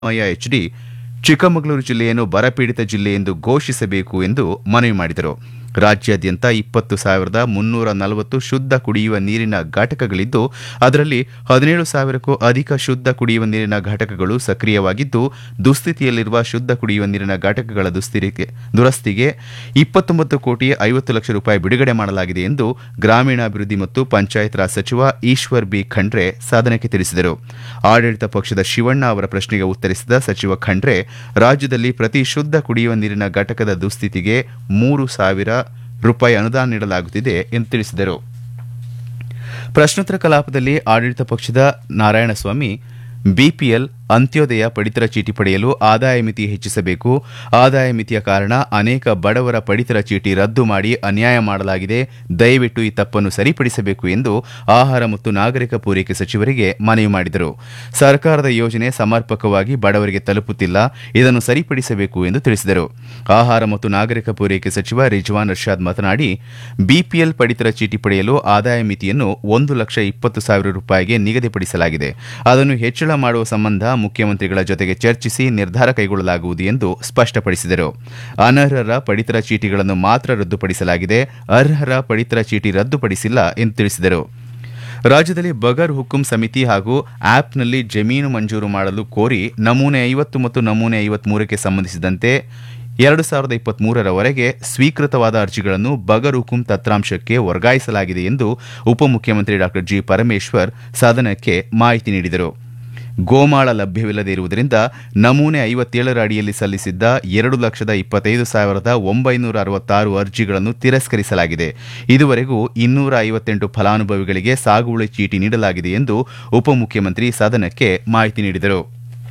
Siddaramaiah HD Chikkamagaluru ಜಿಲ್ಲೆಯನ್ನು ಬರಪೀಡಿತ ಜಿಲ್ಲೆ ಎಂದು ಘೋಷಿಸಬೇಕು ಎಂದು ಮನವಿ ಮಾಡಿದರು ರಾಜ್ಯಾದ್ಯಂತ ಇಪ್ಪತ್ತು ಸಾವಿರದ ಮುನ್ನೂರ ನಲವತ್ತು ಶುದ್ಧ ಕುಡಿಯುವ ನೀರಿನ ಘಟಕಗಳಿದ್ದು ಅದರಲ್ಲಿ ಹದಿನೇಳು ಸಾವಿರಕ್ಕೂ ಅಧಿಕ ಶುದ್ಧ ಕುಡಿಯುವ ನೀರಿನ ಘಟಕಗಳು ಸಕ್ರಿಯವಾಗಿದ್ದು ದುಸ್ಥಿತಿಯಲ್ಲಿರುವ ಶುದ್ಧ ಕುಡಿಯುವ ನೀರಿನ ಘಟಕಗಳ ದುಸ್ಥಿತಿಗೆ ದುರಸ್ತಿಗೆ ಇಪ್ಪತ್ತೊಂಬತ್ತು ಕೋಟಿ ಐವತ್ತು ಲಕ್ಷ ರೂಪಾಯಿ ಬಿಡುಗಡೆ ಮಾಡಲಾಗಿದೆ ಎಂದು ಗ್ರಾಮೀಣಾಭಿವೃದ್ಧಿ ಮತ್ತು ಪಂಚಾಯತ್ ರಾಜ್ ಸಚಿವ ಈಶ್ವರ್ ಬಿ ಖಂಡ್ರೆ ಸದನಕ್ಕೆ ತಿಳಿಸಿದರು ಆಡಳಿತ ಪಕ್ಷದ ಶಿವಣ್ಣ ಅವರ ಪ್ರಶ್ನೆಗೆ ಉತ್ತರಿಸಿದ ಸಚಿವ ಖಂಡ್ರೆ ರಾಜ್ಯದಲ್ಲಿ ಪ್ರತಿ ಶುದ್ಧ ಕುಡಿಯುವ ನೀರಿನ ಘಟಕದ ದುಸ್ಥಿತಿಗೆ ಮೂರು ಸಾವಿರ ರೂಪಾಯಿ ಅನುದಾನ ನೀಡಲಾಗುತ್ತಿದೆ ಎಂದು ತಿಳಿಸಿದರು ಪ್ರಶ್ನೋತ್ತರ ಕಲಾಪದಲ್ಲಿ ಆಡಳಿತ ಪಕ್ಷದ ನಾರಾಯಣಸ್ವಾಮಿ ಬಿಪಿಎಲ್ ಅಂತ್ಯೋದಯ ಪಡಿತರ ಚೀಟಿ ಪಡೆಯಲು ಆದಾಯ ಮಿತಿ ಹೆಚ್ಚಿಸಬೇಕು ಆದಾಯ ಮಿತಿಯ ಕಾರಣ ಅನೇಕ ಬಡವರ ಪಡಿತರ ಚೀಟಿ ರದ್ದು ಮಾಡಿ ಅನ್ಯಾಯ ಮಾಡಲಾಗಿದೆ ದಯವಿಟ್ಟು ಈ ತಪ್ಪನ್ನು ಸರಿಪಡಿಸಬೇಕು ಎಂದು ಆಹಾರ ಮತ್ತು ನಾಗರಿಕ ಪೂರೈಕೆ ಸಚಿವರಿಗೆ ಮನವಿ ಮಾಡಿದರು ಸರ್ಕಾರದ ಯೋಜನೆ ಸಮರ್ಪಕವಾಗಿ ಬಡವರಿಗೆ ತಲುಪುತ್ತಿಲ್ಲ ಇದನ್ನು ಸರಿಪಡಿಸಬೇಕು ಎಂದು ತಿಳಿಸಿದರು ಆಹಾರ ಮತ್ತು ನಾಗರಿಕ ಪೂರೈಕೆ ಸಚಿವ ರಿಜ್ವಾನ್ ಅರ್ಷಾದ್ ಮಾತನಾಡಿ ಬಿಪಿಎಲ್ ಪಡಿತರ ಚೀಟಿ ಪಡೆಯಲು ಆದಾಯ ಮಿತಿಯನ್ನು ಒಂದು ಲಕ್ಷ ಇಪ್ಪತ್ತು ಸಾವಿರ ರೂಪಾಯಿಗೆ ನಿಗದಿಪಡಿಸಲಾಗಿದೆ ಅದನ್ನು ಹೆಚ್ಚಳ ಮಾಡುವ ಸಂಬಂಧ ಮುಖ್ಯಮಂತ್ರಿಗಳ ಜೊತೆಗೆ ಚರ್ಚಿಸಿ ನಿರ್ಧಾರ ಕೈಗೊಳ್ಳಲಾಗುವುದು ಎಂದು ಸ್ಪಷ್ಟಪಡಿಸಿದರು ಅನರ್ಹರ ಪಡಿತರ ಚೀಟಿಗಳನ್ನು ಮಾತ್ರ ರದ್ದುಪಡಿಸಲಾಗಿದೆ ಅರ್ಹರ ಪಡಿತರ ಚೀಟಿ ರದ್ದುಪಡಿಸಿಲ್ಲ ಎಂದು ತಿಳಿಸಿದರು ರಾಜ್ಯದಲ್ಲಿ ಬಗರ್ ಹುಕುಂ ಸಮಿತಿ ಹಾಗೂ ಆಪ್ನಲ್ಲಿ ಜಮೀನು ಮಂಜೂರು ಮಾಡಲು ಕೋರಿ ನಮೂನೆ ಐವತ್ತು ಮತ್ತು ನಮೂನೆ ಐವತ್ಮೂರಕ್ಕೆ ಸಂಬಂಧಿಸಿದಂತೆ ಎರಡು ಸಾವಿರದ ಇಪ್ಪತ್ಮೂರರವರೆಗೆ ಸ್ವೀಕೃತವಾದ ಅರ್ಜಿಗಳನ್ನು ಬಗರ್ ಹುಕುಂ ತತ್ರಾಂಶಕ್ಕೆ ವರ್ಗಾಯಿಸಲಾಗಿದೆ ಎಂದು ಉಪಮುಖ್ಯಮಂತ್ರಿ ಡಾ ಜಿ ಪರಮೇಶ್ವರ್ ಸದನಕ್ಕೆ ಮಾಹಿತಿ ನೀಡಿದರು ಗೋಮಾಳ ಲಭ್ಯವಿಲ್ಲದೆ ಇರುವುದರಿಂದ ನಮೂನೆ ಐವತ್ತೇಳರ ಅಡಿಯಲ್ಲಿ ಸಲ್ಲಿಸಿದ್ದ ಎರಡು ಲಕ್ಷದ ಇಪ್ಪತ್ತೈದು ಸಾವಿರದ ಒಂಬೈನೂರ ಅರವತ್ತಾರು ಅರ್ಜಿಗಳನ್ನು ತಿರಸ್ಕರಿಸಲಾಗಿದೆ ಇದುವರೆಗೂ ಇನ್ನೂರ ಐವತ್ತೆಂಟು ಫಲಾನುಭವಿಗಳಿಗೆ ಸಾಗುವಳಿ ಚೀಟಿ ನೀಡಲಾಗಿದೆ ಎಂದು ಉಪಮುಖ್ಯಮಂತ್ರಿ ಸದನಕ್ಕೆ ಮಾಹಿತಿ ನೀಡಿದರು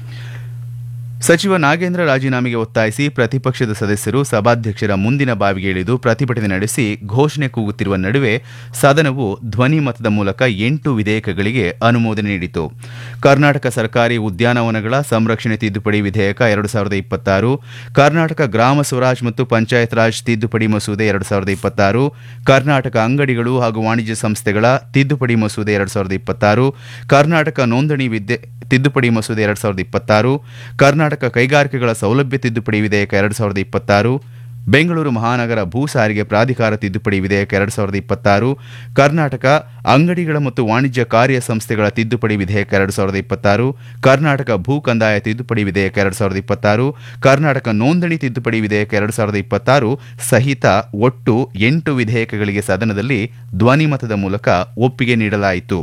ಸಚಿವ ನಾಗೇಂದ್ರ ರಾಜೀನಾಮೆಗೆ ಒತ್ತಾಯಿಸಿ ಪ್ರತಿಪಕ್ಷದ ಸದಸ್ಯರು ಸಭಾಧ್ಯಕ್ಷರ ಮುಂದಿನ ಬಾವಿಗೆ ಇಳಿದು ಪ್ರತಿಭಟನೆ ನಡೆಸಿ ಘೋಷಣೆ ಕೂಗುತ್ತಿರುವ ನಡುವೆ ಸದನವು ಧ್ವನಿ ಮತದ ಮೂಲಕ ಎಂಟು ವಿಧೇಯಕಗಳಿಗೆ ಅನುಮೋದನೆ ನೀಡಿತು ಕರ್ನಾಟಕ ಸರ್ಕಾರಿ ಉದ್ಯಾನವನಗಳ ಸಂರಕ್ಷಣೆ ತಿದ್ದುಪಡಿ ವಿಧೇಯಕ ಎರಡು ಸಾವಿರದ ಇಪ್ಪತ್ತಾರು ಕರ್ನಾಟಕ ಗ್ರಾಮ ಸ್ವರಾಜ್ ಮತ್ತು ಪಂಚಾಯತ್ ರಾಜ್ ತಿದ್ದುಪಡಿ ಮಸೂದೆ ಎರಡು ಸಾವಿರದ ಇಪ್ಪತ್ತಾರು ಕರ್ನಾಟಕ ಅಂಗಡಿಗಳು ಹಾಗೂ ವಾಣಿಜ್ಯ ಸಂಸ್ಥೆಗಳ ತಿದ್ದುಪಡಿ ಮಸೂದೆ ಎರಡು ಸಾವಿರದ ಇಪ್ಪತ್ತಾರು ಕರ್ನಾಟಕ ನೋಂದಣಿ ವಿದ್ಯೆ ತಿದ್ದುಪಡಿ ಮಸೂದೆ ಎರಡು ಸಾವಿರದ ಇಪ್ಪತ್ತಾರು ಕರ್ನಾಟಕ ಕೈಗಾರಿಕೆಗಳ ಸೌಲಭ್ಯ ತಿದ್ದುಪಡಿ ವಿಧೇಯಕ ಎರಡು ಸಾವಿರದ ಇಪ್ಪತ್ತಾರು ಬೆಂಗಳೂರು ಮಹಾನಗರ ಭೂ ಸಾರಿಗೆ ಪ್ರಾಧಿಕಾರ ತಿದ್ದುಪಡಿ ವಿಧೇಯಕ ಎರಡು ಸಾವಿರದ ಇಪ್ಪತ್ತಾರು ಕರ್ನಾಟಕ ಅಂಗಡಿಗಳ ಮತ್ತು ವಾಣಿಜ್ಯ ಕಾರ್ಯ ಸಂಸ್ಥೆಗಳ ತಿದ್ದುಪಡಿ ವಿಧೇಯಕ ಎರಡು ಸಾವಿರದ ಇಪ್ಪತ್ತಾರು ಕರ್ನಾಟಕ ಭೂ ಕಂದಾಯ ತಿದ್ದುಪಡಿ ವಿಧೇಯಕ ಎರಡು ಸಾವಿರದ ಇಪ್ಪತ್ತಾರು ಕರ್ನಾಟಕ ನೋಂದಣಿ ತಿದ್ದುಪಡಿ ವಿಧೇಯಕ ಎರಡು ಸಾವಿರದ ಇಪ್ಪತ್ತಾರು ಸಹಿತ ಒಟ್ಟು ಎಂಟು ವಿಧೇಯಕಗಳಿಗೆ ಸದನದಲ್ಲಿ ಧ್ವನಿಮತದ ಮೂಲಕ ಒಪ್ಪಿಗೆ ನೀಡಲಾಯಿತು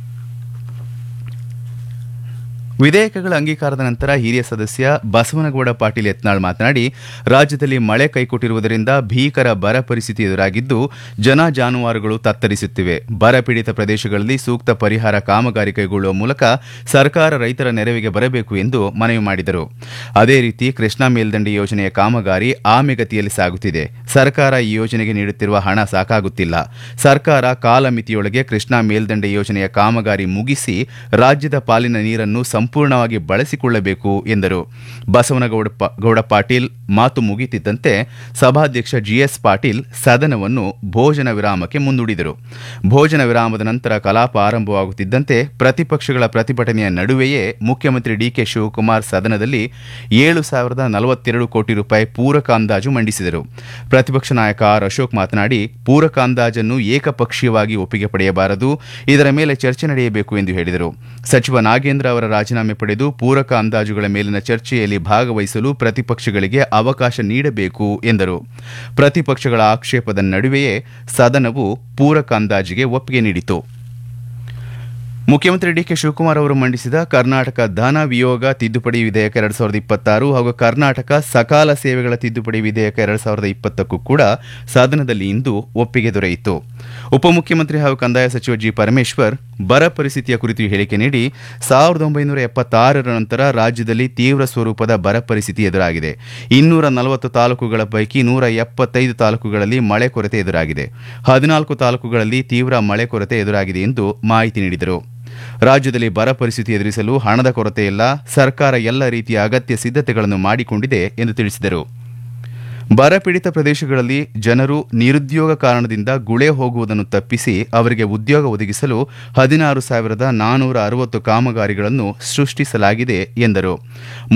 ವಿಧೇಯಕಗಳ ಅಂಗೀಕಾರದ ನಂತರ ಹಿರಿಯ ಸದಸ್ಯ ಬಸವನಗೌಡ ಪಾಟೀಲ್ ಯತ್ನಾಳ್ ಮಾತನಾಡಿ ರಾಜ್ಯದಲ್ಲಿ ಮಳೆ ಕೈಕೊಟ್ಟಿರುವುದರಿಂದ ಭೀಕರ ಬರ ಪರಿಸ್ಥಿತಿ ಎದುರಾಗಿದ್ದು ಜನ ಜಾನುವಾರುಗಳು ತತ್ತರಿಸುತ್ತಿವೆ ಬರ ಪೀಡಿತ ಪ್ರದೇಶಗಳಲ್ಲಿ ಸೂಕ್ತ ಪರಿಹಾರ ಕಾಮಗಾರಿ ಕೈಗೊಳ್ಳುವ ಮೂಲಕ ಸರ್ಕಾರ ರೈತರ ನೆರವಿಗೆ ಬರಬೇಕು ಎಂದು ಮನವಿ ಮಾಡಿದರು ಅದೇ ರೀತಿ ಕೃಷ್ಣಾ ಮೇಲ್ದಂಡೆ ಯೋಜನೆಯ ಕಾಮಗಾರಿ ಆಮೆಗತಿಯಲ್ಲಿ ಸಾಗುತ್ತಿದೆ ಸರ್ಕಾರ ಈ ಯೋಜನೆಗೆ ನೀಡುತ್ತಿರುವ ಹಣ ಸಾಕಾಗುತ್ತಿಲ್ಲ ಸರ್ಕಾರ ಕಾಲಮಿತಿಯೊಳಗೆ ಕೃಷ್ಣಾ ಮೇಲ್ದಂಡೆ ಯೋಜನೆಯ ಕಾಮಗಾರಿ ಮುಗಿಸಿ ರಾಜ್ಯದ ಪಾಲಿನ ನೀರನ್ನು ಸಂಪೂರ್ಣವಾಗಿ ಬಳಸಿಕೊಳ್ಳಬೇಕು ಎಂದರು ಬಸವನಗೌಡ ಗೌಡ ಪಾಟೀಲ್ ಮಾತು ಮುಗಿತಿದ್ದಂತೆ ಸಭಾಧ್ಯಕ್ಷ ಜಿಎಸ್ ಪಾಟೀಲ್ ಸದನವನ್ನು ಭೋಜನ ವಿರಾಮಕ್ಕೆ ಮುಂದೂಡಿದರು ಭೋಜನ ವಿರಾಮದ ನಂತರ ಕಲಾಪ ಆರಂಭವಾಗುತ್ತಿದ್ದಂತೆ ಪ್ರತಿಪಕ್ಷಗಳ ಪ್ರತಿಭಟನೆಯ ನಡುವೆಯೇ ಮುಖ್ಯಮಂತ್ರಿ ಡಿಕೆ ಶಿವಕುಮಾರ್ ಸದನದಲ್ಲಿ ಏಳು ಸಾವಿರದ ನಲವತ್ತೆರಡು ಕೋಟಿ ರೂಪಾಯಿ ಪೂರಕ ಅಂದಾಜು ಮಂಡಿಸಿದರು ಪ್ರತಿಪಕ್ಷ ನಾಯಕ ಆರ್ ಅಶೋಕ್ ಮಾತನಾಡಿ ಪೂರಕ ಅಂದಾಜನ್ನು ಏಕಪಕ್ಷೀಯವಾಗಿ ಒಪ್ಪಿಗೆ ಪಡೆಯಬಾರದು ಇದರ ಮೇಲೆ ಚರ್ಚೆ ನಡೆಯಬೇಕು ಎಂದು ಹೇಳಿದರು ಸಚಿವ ನಾಗೇಂದ್ರ ಅವರ ರಾಜೀನಾಮೆ ಪಡೆದು ಪೂರಕ ಅಂದಾಜುಗಳ ಮೇಲಿನ ಚರ್ಚೆಯಲ್ಲಿ ಭಾಗವಹಿಸಲು ಪ್ರತಿಪಕ್ಷಗಳಿಗೆ ಅವಕಾಶ ನೀಡಬೇಕು ಎಂದರು ಪ್ರತಿಪಕ್ಷಗಳ ಆಕ್ಷೇಪದ ನಡುವೆಯೇ ಸದನವು ಪೂರಕ ಅಂದಾಜಿಗೆ ಒಪ್ಪಿಗೆ ನೀಡಿತು ಮುಖ್ಯಮಂತ್ರಿ ಡಿಕೆ ಶಿವಕುಮಾರ್ ಅವರು ಮಂಡಿಸಿದ ಕರ್ನಾಟಕ ಧನ ವಿಯೋಗ ತಿದ್ದುಪಡಿ ವಿಧೇಯಕ ಎರಡು ಸಾವಿರದ ಇಪ್ಪತ್ತಾರು ಹಾಗೂ ಕರ್ನಾಟಕ ಸಕಾಲ ಸೇವೆಗಳ ತಿದ್ದುಪಡಿ ವಿಧೇಯಕ ಎರಡು ಸಾವಿರದ ಇಪ್ಪತ್ತಕ್ಕೂ ಕೂಡ ಸದನದಲ್ಲಿ ಇಂದು ಒಪ್ಪಿಗೆ ದೊರೆಯಿತು ಉಪಮುಖ್ಯಮಂತ್ರಿ ಹಾಗೂ ಕಂದಾಯ ಸಚಿವ ಜಿ ಪರಮೇಶ್ವರ್ ಬರ ಪರಿಸ್ಥಿತಿಯ ಕುರಿತು ಹೇಳಿಕೆ ನೀಡಿ ಸಾವಿರದ ಒಂಬೈನೂರ ಎಪ್ಪತ್ತಾರರ ನಂತರ ರಾಜ್ಯದಲ್ಲಿ ತೀವ್ರ ಸ್ವರೂಪದ ಬರ ಪರಿಸ್ಥಿತಿ ಎದುರಾಗಿದೆ ಇನ್ನೂರ ನಲವತ್ತು ತಾಲೂಕುಗಳ ಪೈಕಿ ನೂರ ಎಪ್ಪತ್ತೈದು ತಾಲೂಕುಗಳಲ್ಲಿ ಮಳೆ ಕೊರತೆ ಎದುರಾಗಿದೆ ಹದಿನಾಲ್ಕು ತಾಲೂಕುಗಳಲ್ಲಿ ತೀವ್ರ ಮಳೆ ಕೊರತೆ ಎದುರಾಗಿದೆ ಎಂದು ಮಾಹಿತಿ ನೀಡಿದರು ರಾಜ್ಯದಲ್ಲಿ ಬರ ಪರಿಸ್ಥಿತಿ ಎದುರಿಸಲು ಹಣದ ಕೊರತೆ ಇಲ್ಲ ಸರ್ಕಾರ ಎಲ್ಲ ರೀತಿಯ ಅಗತ್ಯ ಸಿದ್ಧತೆಗಳನ್ನು ಮಾಡಿಕೊಂಡಿದೆ ಎಂದು ತಿಳಿಸಿದರು ಬರಪೀಡಿತ ಪ್ರದೇಶಗಳಲ್ಲಿ ಜನರು ನಿರುದ್ಯೋಗ ಕಾರಣದಿಂದ ಗುಳೆ ಹೋಗುವುದನ್ನು ತಪ್ಪಿಸಿ ಅವರಿಗೆ ಉದ್ಯೋಗ ಒದಗಿಸಲು ಹದಿನಾರು ಸಾವಿರದ ನಾನೂರ ಅರವತ್ತು ಕಾಮಗಾರಿಗಳನ್ನು ಸೃಷ್ಟಿಸಲಾಗಿದೆ ಎಂದರು